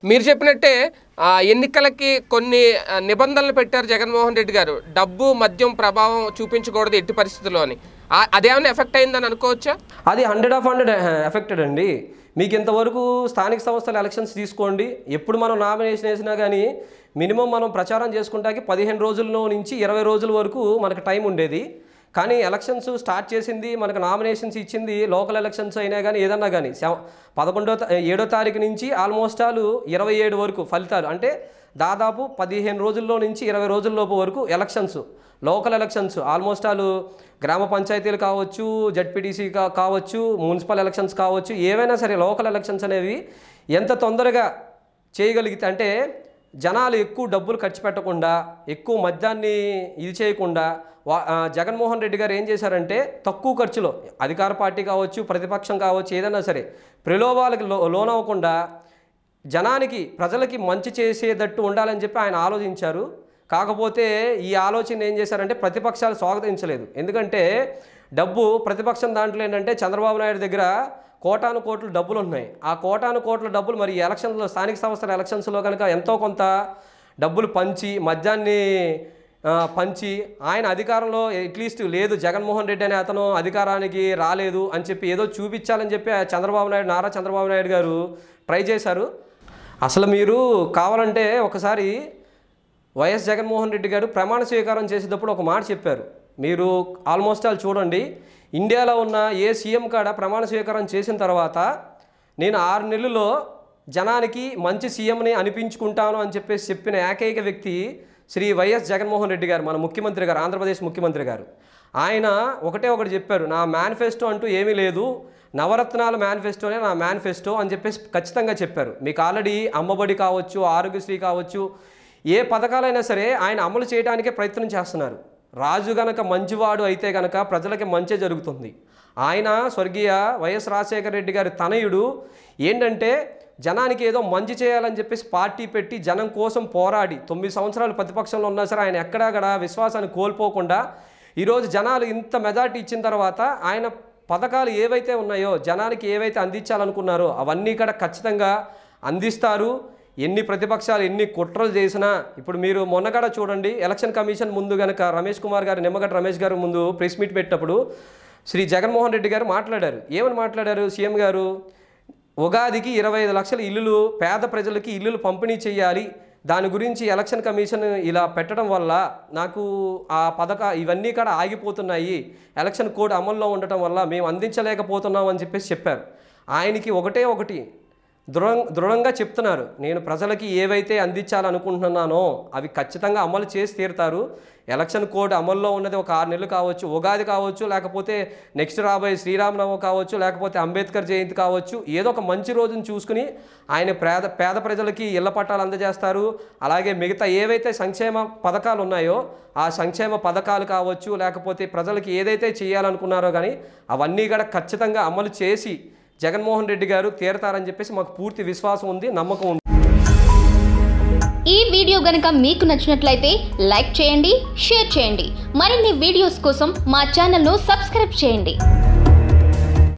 మీరు చెప్పినట్టే ఆ, ఎన్నికలకి కొన్ని ఆ, నిబంధనలు పెట్టారు జగన్మోహన్ రెడ్డి గారు డబ్బు మద్యం ప్రభావం చూపించకూడదు ఎట్టి పరిస్థితుల్లో అని ఆ- అదేమైనా ఎఫెక్ట్ అయిందని అనుకోవచ్చా అది హండ్రెడ్ ఆఫ్ హండ్రెడ్ ఎఫెక్టెడ్ అండి మీకు ఇంతవరకు స్థానిక సంస్థల ఎలక్షన్స్ తీసుకోండి ఎప్పుడు మనం నామినేషన్ వేసినా కానీ మినిమం మనం ప్రచారం చేసుకుంటాకి పదిహేను రోజుల్లో నుంచి ఇరవై రోజుల వరకు మనకు టైం ఉండేది కానీ ఎలక్షన్స్ స్టార్ట్ చేసింది మనకు నామినేషన్స్ ఇచ్చింది లోకల్ ఎలక్షన్స్ అయినా కానీ ఏదన్నా కానీ సెవ పదకొండో తా- ఏడో తారీఖు నుంచి ఆల్మోస్ట్ ఆల్ ఇరవై ఏడు వరకు ఫలితాలు అంటే దాదాపు పదిహేను రోజుల్లో నుంచి ఇరవై రోజుల్లోపు వరకు elections local elections almost all గ్రామ పంచాయతీలు కావచ్చు జడ్పీటీసీ కా కావచ్చు మున్సిపల్ ఎలక్షన్స్ కావచ్చు ఏవైనా సరే లోకల్ ఎలక్షన్స్ అనేవి ఎంత తొందరగా చేయగలిగితే అంటే జనాలు ఎక్కువ డబ్బులు ఖర్చు పెట్టకుండా ఎక్కువ మద్యాన్ని ఇది చేయకుండా వా- ఆ, జగన్మోహన్ రెడ్డి గారు ఏం చేశారంటే తక్కువ ఖర్చులో అధికార పార్టీ కావచ్చు ప్రతిపక్షం కావచ్చు ఏదైనా సరే ప్రలోభాలకు లో లోనవ్వకుండా జనానికి ప్రజలకి మంచి చేసేటట్టు ఉండాలని చెప్పి ఆయన ఆలోచించారు కాకపోతే ఈ ఆలోచన ఏం చేశారంటే ప్రతిపక్షాలు స్వాగతించలేదు ఎందుకంటే డబ్బు ప్రతిపక్షం దాంట్లో ఏంటంటే చంద్రబాబు నాయుడు దగ్గర కోటాను కోట్ల డబ్బులు ఉన్నాయి ఆ కోటాను కోట్ల డబ్బులు మరి ఈ ఎలక్షన్లో స్థానిక సంస్థల ఎలక్షన్స్లో కనుక ఎంతో కొంత డబ్బులు పంచి మద్యాన్ని ఆ, పంచి ఆయన అధికారంలో అట్లీస్ట్ లేదు జగన్మోహన్ రెడ్డి అనే అతను అధికారానికి రాలేదు అని చెప్పి ఏదో చూపించాలని చెప్పి ఆ చంద్రబాబు నాయుడు నారా చంద్రబాబు నాయుడు గారు ట్రై చేశారు అసలు మీరు కావాలంటే ఒకసారి వైఎస్ జగన్మోహన్ రెడ్డి గారు ప్రమాణ స్వీకారం చేసేటప్పుడు ఒక మాట చెప్పారు మీరు ఆల్మోస్ట్ ఆల్ చూడండి ఇండియాలో ఉన్న ఏ సీఎం కాడ ప్రమాణ స్వీకారం చేసిన తర్వాత నేను ఆరు నెలల్లో జనానికి మంచి సీఎంని అనిపించుకుంటాను అని చెప్పేసి చెప్పిన ఏకైక వ్యక్తి శ్రీ వైఎస్ జగన్మోహన్ రెడ్డి గారు మన ముఖ్యమంత్రి గారు ఆంధ్రప్రదేశ్ ముఖ్యమంత్రి గారు ఆయన ఒకటే ఒకటి చెప్పారు నా మేనిఫెస్టో అంటూ ఏమీ లేదు నవరత్నాల మేనిఫెస్టోనే నా మేనిఫెస్టో అని చెప్పేసి ఖచ్చితంగా చెప్పారు మీకు ఆల్రెడీ అమ్మబడి కావచ్చు ఆరోగ్యశ్రీ కావచ్చు ఏ పథకాలైనా సరే ఆయన అమలు చేయడానికే ప్రయత్నం చేస్తున్నారు రాజు గనక మంచివాడు అయితే గనక ప్రజలకి మంచి జరుగుతుంది ఆయన స్వర్గీయ వైఎస్ రాజశేఖర రెడ్డి గారి తనయుడు ఏంటంటే జనానికి ఏదో మంచి చేయాలని చెప్పేసి పార్టీ పెట్టి జనం కోసం పోరాడి తొమ్మిది సంవత్సరాలు ప్రతిపక్షంలో ఉన్నా సరే ఆయన ఎక్కడక్కడ విశ్వాసాన్ని కోల్పోకుండా ఈరోజు జనాలు ఇంత మెజార్టీ ఇచ్చిన తర్వాత ఆయన పథకాలు ఏవైతే ఉన్నాయో జనానికి ఏవైతే అందించాలనుకున్నారో అవన్నీ కూడా ఖచ్చితంగా అందిస్తారు ఎన్ని ప్రతిపక్షాలు ఎన్ని కుట్రలు చేసినా ఇప్పుడు మీరు మొన్నగడ చూడండి ఎలక్షన్ కమిషన్ ముందు గనక రమేష్ కుమార్ గారు నిమ్మగడ్డ రమేష్ గారు ముందు ప్రెస్ మీట్ పెట్టినప్పుడు శ్రీ జగన్మోహన్ రెడ్డి గారు మాట్లాడారు ఏమని మాట్లాడారు సీఎం గారు ఉగాదికి ఇరవై ఐదు లక్షల ఇల్లులు పేద ప్రజలకి ఇల్లులు పంపిణీ చేయాలి దాని గురించి ఎలక్షన్ కమిషన్ ఇలా పెట్టడం వల్ల నాకు ఆ పథక ఇవన్నీ కూడా ఆగిపోతున్నాయి ఎలక్షన్ కోడ్ అమల్లో ఉండటం వల్ల మేము అందించలేకపోతున్నాం అని చెప్పేసి చెప్పారు ఆయనకి ఒకటే ఒకటి దృఢ దృఢంగా చెప్తున్నారు నేను ప్రజలకి ఏవైతే అందించాలనుకుంటున్నానో అవి ఖచ్చితంగా అమలు చేసి తీరుతారు ఎలక్షన్ కోడ్ అమల్లో ఉన్నది ఒక ఆరు నెలలు కావచ్చు ఉగాది కావచ్చు లేకపోతే నెక్స్ట్ రాబోయే శ్రీరామనవం కావచ్చు లేకపోతే అంబేద్కర్ జయంతి కావచ్చు ఏదో ఒక మంచి రోజును చూసుకుని ఆయన పేద పేద ప్రజలకి ఇళ్ల పట్టాలు అందజేస్తారు అలాగే మిగతా ఏవైతే సంక్షేమ పథకాలు ఉన్నాయో ఆ సంక్షేమ పథకాలు కావచ్చు లేకపోతే ప్రజలకి ఏదైతే చేయాలనుకున్నారో కానీ అవన్నీ కూడా ఖచ్చితంగా అమలు చేసి జగన్మోహన్ రెడ్డి గారు తీరతారని చెప్పేసి మాకు పూర్తి విశ్వాసం ఉంది నమ్మకం ఉంది ఈ వీడియో గనుక మీకు నచ్చినట్లయితే లైక్ చేయండి షేర్ చేయండి మరిన్ని వీడియోస్ కోసం మా ఛానల్ను సబ్స్క్రైబ్ చేయండి